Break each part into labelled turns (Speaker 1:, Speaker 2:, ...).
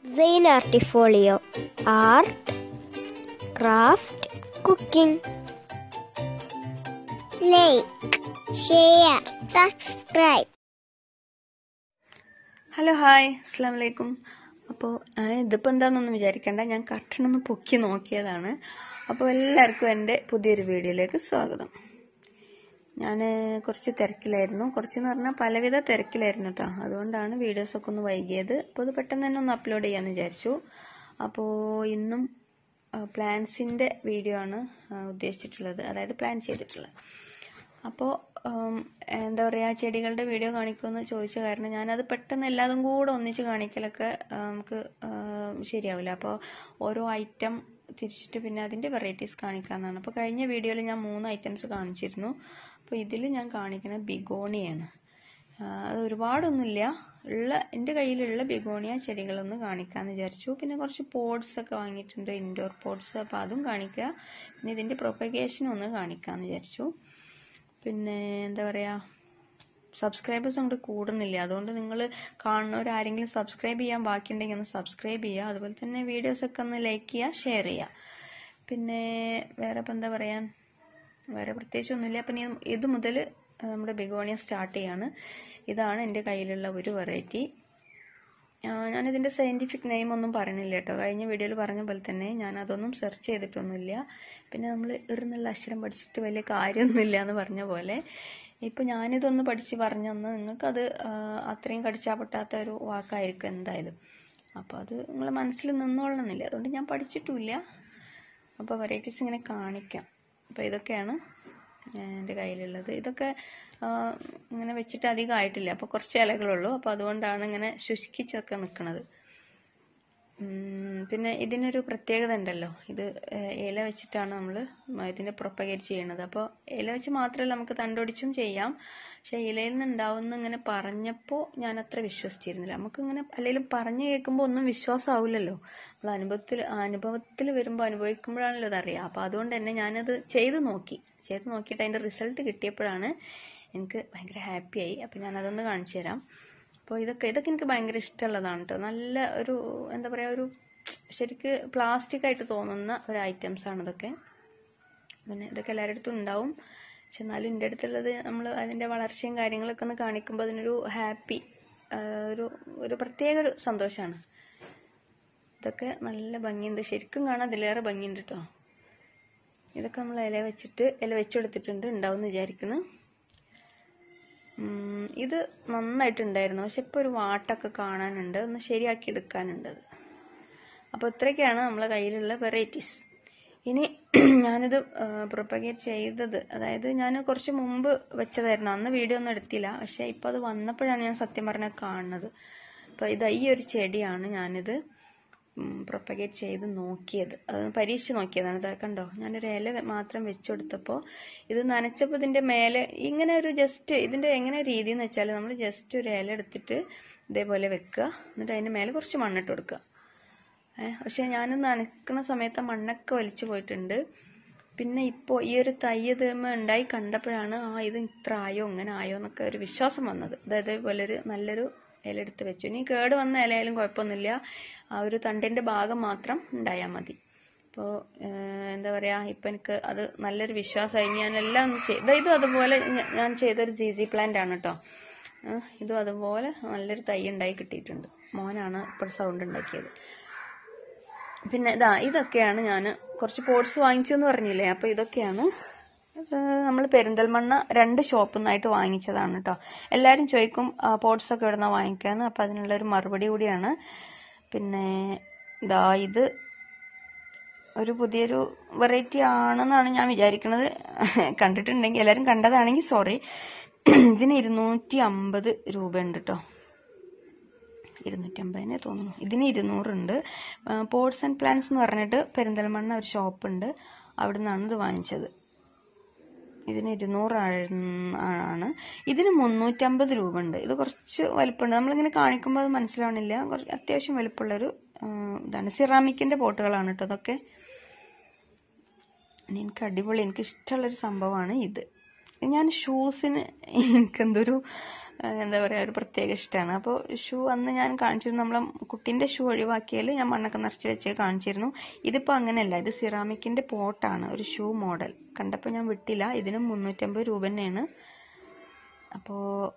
Speaker 1: സെയിൻ ആർട്ടിഫോളിയോ art craft cooking like share subscribe
Speaker 2: hello hi അസ്സാം വലൈക്കും അപ്പോൾ ഇതിപ്പോൾ എന്താണെന്നൊന്നും വിചാരിക്കേണ്ട ഞാൻ കർട്ടനൊന്ന് പൊക്കി നോക്കിയതാണ് അപ്പോൾ എല്ലാവർക്കും എൻ്റെ പുതിയൊരു വീഡിയോയിലേക്ക് സ്വാഗതം ഞാൻ കുറച്ച് തിരക്കിലായിരുന്നു കുറച്ചെന്ന് പറഞ്ഞാൽ പലവിധ തിരക്കിലായിരുന്നു കേട്ടോ അതുകൊണ്ടാണ് വീഡിയോസൊക്കെ ഒന്ന് വൈകിയത് അപ്പോൾ അത് പെട്ടെന്ന് തന്നെ ഒന്ന് അപ്ലോഡ് ചെയ്യാമെന്ന് വിചാരിച്ചു അപ്പോൾ ഇന്നും പ്ലാൻസിൻ്റെ വീഡിയോ ആണ് ആ, ഉദ്ദേശിച്ചിട്ടുള്ളത് അതായത് പ്ലാൻ ചെയ്തിട്ടുള്ളത് അപ്പോൾ ഉം, എന്താ പറയുക ചെടികളുടെ വീഡിയോ കാണിക്കുമെന്ന് ചോദിച്ച കാരണം ഞാനത് പെട്ടെന്ന് എല്ലാതും കൂടെ ഒന്നിച്ച് കാണിക്കലൊക്കെ ആ, നമുക്ക് ആ, ശരിയാവില്ല അപ്പോൾ ഓരോ ഐറ്റം തിരിച്ചിട്ട് പിന്നെ അതിൻ്റെ വെറൈറ്റീസ് കാണിക്കാമെന്നാണ് അപ്പോൾ കഴിഞ്ഞ വീഡിയോയിൽ ഞാൻ മൂന്ന് ഐറ്റംസ് കാണിച്ചിരുന്നു അപ്പോൾ ഇതിൽ ഞാൻ കാണിക്കുന്നത് ബിഗോണിയാണ് ആ, അത് ഒരുപാടൊന്നുമില്ല ഉള്ള എൻ്റെ കയ്യിലുള്ള ബിഗോണിയ ചെടികളൊന്ന് കാണിക്കാമെന്ന് വിചാരിച്ചു പിന്നെ കുറച്ച് പോട്സ് ഒക്കെ വാങ്ങിയിട്ടുണ്ട് ഇൻഡോർ പോട്സ് അപ്പോൾ അതും കാണിക്കുക പിന്നെ ഇതിൻ്റെ പ്രൊപ്പഗേഷൻ ഒന്ന് കാണിക്കാമെന്ന് വിചാരിച്ചു പിന്നെ എന്താ പറയുക സബ്സ്ക്രൈബേഴ്സ് അങ്ങോട്ട് കൂടുന്നില്ല അതുകൊണ്ട് നിങ്ങൾ കാണുന്നവർ ആരെങ്കിലും സബ്സ്ക്രൈബ് ചെയ്യാൻ ബാക്കിയുണ്ടെങ്കിൽ ഒന്ന് സബ്സ്ക്രൈബ് ചെയ്യുക അതുപോലെ തന്നെ വീഡിയോസൊക്കെ ഒന്ന് ലൈക്ക് ചെയ്യുക ഷെയർ ചെയ്യുക പിന്നെ വേറെ ഇപ്പം എന്താ പറയാൻ വേറെ പ്രത്യേകിച്ചൊന്നുമില്ല അപ്പം ഞാൻ ഇത് മുതൽ നമ്മുടെ ബിഗോണിയ സ്റ്റാർട്ട് ചെയ്യാണ് ഇതാണ് എൻ്റെ കയ്യിലുള്ള ഒരു വെറൈറ്റി ഞാനിതിൻ്റെ സയൻറ്റിഫിക് നെയിം ഒന്നും പറയണില്ല കേട്ടോ കഴിഞ്ഞ വീഡിയോയിൽ പറഞ്ഞ പോലെ തന്നെ ഞാൻ അതൊന്നും സെർച്ച് ചെയ്തിട്ടൊന്നുമില്ല പിന്നെ നമ്മൾ ഇറുന്നുള്ള അക്ഷരം പഠിച്ചിട്ട് വലിയ കാര്യമൊന്നുമില്ല എന്ന് പറഞ്ഞ പോലെ ഇപ്പോൾ ഞാനിതൊന്ന് പഠിച്ച് പറഞ്ഞൊന്ന് നിങ്ങൾക്കത് ആ, അത്രയും കടിച്ചാൽ പൊട്ടാത്ത ഒരു വാക്കായിരിക്കും എന്തായാലും അപ്പോൾ അത് നിങ്ങളെ മനസ്സിൽ നിന്നോളണമെന്നില്ല അതുകൊണ്ട് ഞാൻ പഠിച്ചിട്ടുമില്ല അപ്പോൾ വെറൈറ്റീസ് ഇങ്ങനെ കാണിക്കാം അപ്പോൾ ഇതൊക്കെയാണ് എൻ്റെ കയ്യിലുള്ളത് ഇതൊക്കെ ആ, ഇങ്ങനെ വെച്ചിട്ട് അധികം ആയിട്ടില്ല അപ്പോൾ കുറച്ച് ഇലകളുള്ളൂ അപ്പോൾ അതുകൊണ്ടാണ് ഇങ്ങനെ ശുഷ്കിച്ചൊക്കെ നിൽക്കുന്നത് പിന്നെ ഇതിനൊരു പ്രത്യേകത ഉണ്ടല്ലോ ഇത് ഏഹ്, ഇല വെച്ചിട്ടാണ് നമ്മൾ ഇതിനെ പ്രൊപ്പഗേറ്റ് ചെയ്യണത് അപ്പോൾ ഇല വെച്ച് മാത്രമല്ല നമുക്ക് തണ്ടൊടിച്ചും ചെയ്യാം പക്ഷേ ഇലയിൽ നിന്ന് ഉണ്ടാവുന്ന ഇങ്ങനെ പറഞ്ഞപ്പോൾ ഞാൻ അത്ര വിശ്വസിച്ചിരുന്നില്ല നമുക്കിങ്ങനെ അല്ലെങ്കിലും പറഞ്ഞു കേൾക്കുമ്പോൾ ഒന്നും വിശ്വാസമാവില്ലല്ലോ നമ്മൾ അനുഭവത്തിൽ അനുഭവത്തിൽ വരുമ്പോൾ അനുഭവിക്കുമ്പോഴാണല്ലോ അതറിയാം അപ്പോൾ അതുകൊണ്ട് തന്നെ ഞാനത് ചെയ്ത് നോക്കി ചെയ്ത് നോക്കിയിട്ട് അതിൻ്റെ റിസൾട്ട് കിട്ടിയപ്പോഴാണ് എനിക്ക് ഭയങ്കര ഹാപ്പിയായി അപ്പോൾ ഞാനതൊന്ന് കാണിച്ചു തരാം അപ്പോൾ ഇതൊക്കെ ഇതൊക്കെ എനിക്ക് ഭയങ്കര ഇഷ്ടമുള്ളതാണ് കേട്ടോ നല്ല ഒരു എന്താ പറയുക ഒരു ശരിക്ക് പ്ലാസ്റ്റിക് ആയിട്ട് തോന്നുന്ന ഒരു ഐറ്റംസ് ആണ് ഇതൊക്കെ പിന്നെ ഇതൊക്കെ എല്ലാവരുടെ അടുത്തും ഉണ്ടാവും പക്ഷെ എന്നാലും എൻ്റെ അടുത്തുള്ളത് നമ്മൾ അതിൻ്റെ വളർച്ചയും കാര്യങ്ങളൊക്കെ ഒന്ന് കാണിക്കുമ്പോൾ അതിനൊരു ഹാപ്പി ഒരു ഒരു പ്രത്യേക ഒരു സന്തോഷമാണ് ഇതൊക്കെ നല്ല ഭംഗിയുണ്ട് ശരിക്കും കാണാൻ അതിലേറെ ഭംഗിയുണ്ട് കേട്ടോ ഇതൊക്കെ നമ്മൾ ഇല വെച്ചിട്ട് ഇല വെച്ചെടുത്തിട്ടുണ്ട് ഉണ്ടാവും എന്ന് വിചാരിക്കുന്നു ഉം, ഇത് നന്നായിട്ടുണ്ടായിരുന്നു പക്ഷെ ഇപ്പോൾ ഒരു വാട്ടൊക്കെ കാണാനുണ്ട് ഒന്ന് ശരിയാക്കി എടുക്കാനുണ്ട് അത് അപ്പോൾ ഇത്രയൊക്കെയാണ് നമ്മളെ കയ്യിലുള്ള വെറൈറ്റീസ് ഇനി ഞാനിത് പ്രൊപ്പഗേറ്റ് ചെയ്തത് അതായത് ഞാൻ കുറച്ച് മുമ്പ് വെച്ചതായിരുന്നു അന്ന് വീഡിയോ ഒന്നും എടുത്തില്ല പക്ഷേ ഇപ്പോൾ അത് വന്നപ്പോഴാണ് ഞാൻ സത്യം പറഞ്ഞാൽ കാണുന്നത് അപ്പോൾ ഇത് ഈ ഒരു ചെടിയാണ് ഞാനിത് പ്രൊപ്പഗേറ്റ് ചെയ്ത് നോക്കിയത് അത് പരീക്ഷിച്ച് നോക്കിയതാണ് ഇത് കണ്ടോ ഞാനൊരു ഇല വെ- മാത്രം വെച്ചു കൊടുത്തപ്പോൾ ഇത് നനച്ചപ്പോൾ ഇതിൻ്റെ മേലെ ഇങ്ങനെ ഒരു ജസ്റ്റ് ഇതിൻ്റെ എങ്ങനെ രീതി എന്ന് വെച്ചാൽ നമ്മൾ ജസ്റ്റ് ഒരു ഇല എടുത്തിട്ട് ഇതേപോലെ വെക്കുക എന്നിട്ട് അതിൻ്റെ മേലെ കുറച്ച് മണ്ണിട്ട് കൊടുക്കുക ഏഹ് പക്ഷെ ഞാൻ നനക്കുന്ന സമയത്ത് ആ മണ്ണൊക്കെ വലിച്ചു പോയിട്ടുണ്ട് പിന്നെ ഇപ്പോൾ ഈ ഒരു തൈ ഇതുമ്മ ഉണ്ടായി കണ്ടപ്പോഴാണ് ആ ഇത് ഇത്ര ആയോ ഇങ്ങനെ ആയോ എന്നൊക്കെ ഒരു വിശ്വാസം വന്നത് അതായത് ഇതേപോലെ ഒരു നല്ലൊരു ഇല എടുത്ത് വെച്ചു ഇനി കേട് വന്ന ഇലയായാലും കുഴപ്പമൊന്നുമില്ല ആ ഒരു തണ്ടിൻ്റെ ഭാഗം മാത്രം ഉണ്ടായാൽ മതി അപ്പോൾ എന്താ പറയുക ഇപ്പം എനിക്ക് അത് നല്ലൊരു വിശ്വാസമായി ഞാൻ എല്ലാം ഒന്ന് ചെയ്ത് ഇതും അതുപോലെ ഞ- ഞാൻ ചെയ്തൊരു ജി ജി പ്ലാന്റ് ആണ് കേട്ടോ ഏഹ് ഇതും അതുപോലെ നല്ലൊരു തൈ ഉണ്ടായി കിട്ടിയിട്ടുണ്ട് മോനാണ് ഇപ്പോൾ സൗണ്ട് ഉണ്ടാക്കിയത് പിന്നെ ഇതാ ഇതൊക്കെയാണ് ഞാൻ കുറച്ച് പോട്ട്സ് വാങ്ങിച്ചു എന്ന് പറഞ്ഞില്ലേ അപ്പോൾ ഇതൊക്കെയാണ് നമ്മൾ പെരിന്തൽമണ്ണ രണ്ട് ഷോപ്പിൽ നിന്നായിട്ട് വാങ്ങിച്ചതാണ് കേട്ടോ എല്ലാവരും ചോദിക്കും പോട്ട്സ് ഒക്കെ എവിടെ നിന്നാണ് വാങ്ങിക്കാന്ന് അപ്പോൾ അതിനുള്ളൊരു മറുപടി കൂടിയാണ് പിന്നെ ഇതാ ഇത് ഒരു പുതിയൊരു വെറൈറ്റി ആണെന്നാണ് ഞാൻ വിചാരിക്കുന്നത് കണ്ടിട്ടുണ്ടെങ്കിൽ എല്ലാവരും കണ്ടതാണെങ്കിൽ സോറി ഇതിന് ഇരുന്നൂറ്റി അമ്പത് രൂപയുണ്ട് കേട്ടോ ഇരുന്നൂറ്റമ്പതിനെ തോന്നുന്നു ഇതിന് ഇരുന്നൂറുണ്ട് പോട്സ് ആൻഡ് പ്ലാന്റ്സ് എന്ന് പറഞ്ഞിട്ട് പെരിന്തൽമണ്ണ ഒരു ഷോപ്പുണ്ട് അവിടെ നിന്നാണ് ഇത് വാങ്ങിച്ചത് ഇതിന് ഇരുന്നൂറ് ആണ് ഇതിന് മുന്നൂറ്റമ്പത് രൂപ ഉണ്ട് ഇത് കുറച്ച് വലിപ്പമുണ്ട് നമ്മളിങ്ങനെ കാണിക്കുമ്പോൾ അത് മനസ്സിലാവണില്ല കുറച്ച് അത്യാവശ്യം വലിപ്പമുള്ളൊരു ആ, ഇതാണ് സിറാമിക്കിൻ്റെ പോട്ടുകളാണ് കേട്ടോ അതൊക്കെ ഇനി എനിക്ക് അടിപൊളി എനിക്ക് ഇഷ്ടമുള്ളൊരു സംഭവമാണ് ഇത് ഞാൻ ഷൂസിന് എനിക്കെന്തൊരു ആ, എന്താ പറയുക ഒരു പ്രത്യേക ഇഷ്ടമാണ് അപ്പോൾ ഷൂ അന്ന് ഞാൻ കാണിച്ചിരുന്നു നമ്മളെ കുട്ടീൻ്റെ ഷൂ ഒഴിവാക്കിയാൽ ഞാൻ മണ്ണൊക്കെ നിറച്ച് വെച്ച് കാണിച്ചിരുന്നു ഇതിപ്പോൾ അങ്ങനെയല്ല ഇത് സിറാമിക്കിൻ്റെ പോട്ടാണ് ഒരു ഷൂ മോഡൽ കണ്ടപ്പോൾ ഞാൻ വിട്ടില്ല ഇതിനും മുന്നൂറ്റമ്പത് രൂപ തന്നെയാണ് അപ്പോൾ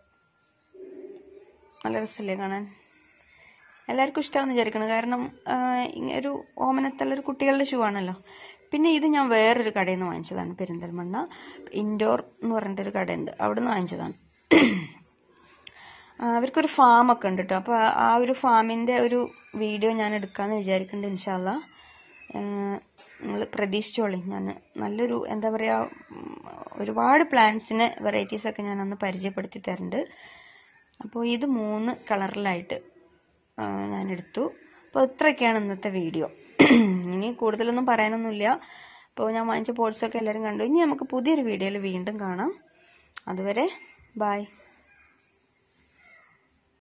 Speaker 2: നല്ല രസമല്ലേ കാണാൻ എല്ലാവർക്കും ഇഷ്ടമാണെന്ന് വിചാരിക്കണം കാരണം ആ, ഇങ്ങ- ഒരു ഓമനത്തുള്ളൊരു കുട്ടികളുടെ ഷൂ ആണല്ലോ പിന്നെ ഇത് ഞാൻ വേറൊരു കടയിൽ നിന്ന് വാങ്ങിച്ചതാണ് പെരിന്തൽമണ്ണ ഇൻഡോർ എന്ന് പറഞ്ഞിട്ടൊരു കടയുണ്ട് അവിടെ നിന്ന് വാങ്ങിച്ചതാണ് ആ, അവർക്കൊരു ഫാമൊക്കെ ഉണ്ട് കേട്ടോ അപ്പോൾ ആ ഒരു ഫാമിൻ്റെ ഒരു വീഡിയോ ഞാൻ എടുക്കാമെന്ന് വിചാരിക്കുന്നുണ്ട് ഇൻഷാല്ല നിങ്ങൾ പ്രതീക്ഷിച്ചോളി ഞാൻ നല്ലൊരു എന്താ പറയുക ഉം, ഒരുപാട് പ്ലാന്റ്സിന് വെറൈറ്റീസൊക്കെ ഞാൻ അന്ന് പരിചയപ്പെടുത്തി തരുന്നുണ്ട് അപ്പോൾ ഇത് മൂന്ന് കളറിലായിട്ട് ആ, ഞാൻ എടുത്തു അപ്പോൾ ഇത്രയൊക്കെയാണ് ഇന്നത്തെ വീഡിയോ ഇനി കൂടുതലൊന്നും പറയാനൊന്നുമില്ല അപ്പോൾ ഞാൻ വാങ്ങിച്ച പോട്ട്സൊക്കെ എല്ലാവരും കണ്ടു ഇനി നമുക്ക് പുതിയൊരു വീഡിയോയിൽ വീണ്ടും കാണാം അതുവരെ ബായ്